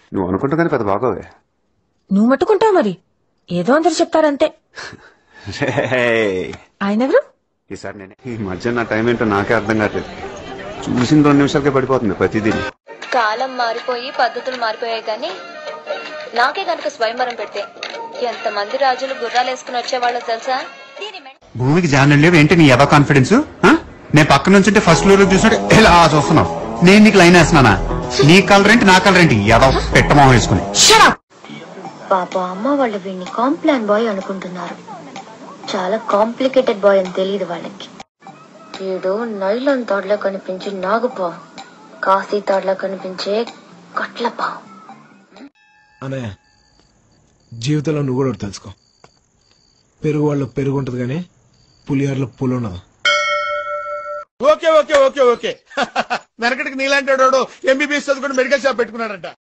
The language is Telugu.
నువ్వు అనుకుంటా కానీ పెద్ద బాగోవే నువ్వు మట్టుకుంటావు మరి ఏదో అందరు చెప్తారంతే రేయ్. ఆయన ఎవరు ఈసారి నేనే ఈ మధ్య నా టైం ఏంటో నాకే అర్థం కావట్లేదు చూసిన రెండు నిమిషాలకే పడిపోతుంది ప్రతిదీ కాలం మారిపోయి పద్ధతులు మారిపోయాయి కానీ నాకే కనుక స్వయంవరం పెడితే ఎంతమంది రాజులు గుర్రాలు వేసుకుని వచ్చేవాళ్ళో తెలుసా దీని మెడ- భూమికి జానం లేవు ఏంటి నీ ఎవ కాన్ఫిడెన్స్ నేను పక్క నుంచి ఉంటే ఫస్ట్ ఫ్లోర్ చూసినట్టు ఇలా చూస్తున్నావు నేను నీకు లైన్ వేస్తున్నానా నీ కలర్ ఏంటి నా కలర్ ఏంటి ఎవ పెట్టమో వేసుకుని పాప అమ్మ వాళ్ళు వీడిని కాంప్లాన్ బాయ్ అనుకుంటున్నారు చాలా కాంప్లికేటెడ్ బాయ్ అని తెలియదు వాళ్ళకి వీడు నైలాన్ తాడ్లా కనిపించి నాగుపా కాశీ తాడ్లా కనిపించే కట్లపా అన్నయ్య జీవితంలో నువ్వు కూడా ఒకటి తెలుసుకో పెరుగు వాళ్ళు పెరుగు ఉంటుంది కానీ పులిహోరలో పులి ఉండదు ఓకే ఓకే ఓకే ఓకే వెనకటికి నీలాంటి వాడు ఎంబీబీఎస్ చదువుకుని మెడికల్ షాప్ పెట్టుకున్నాడంట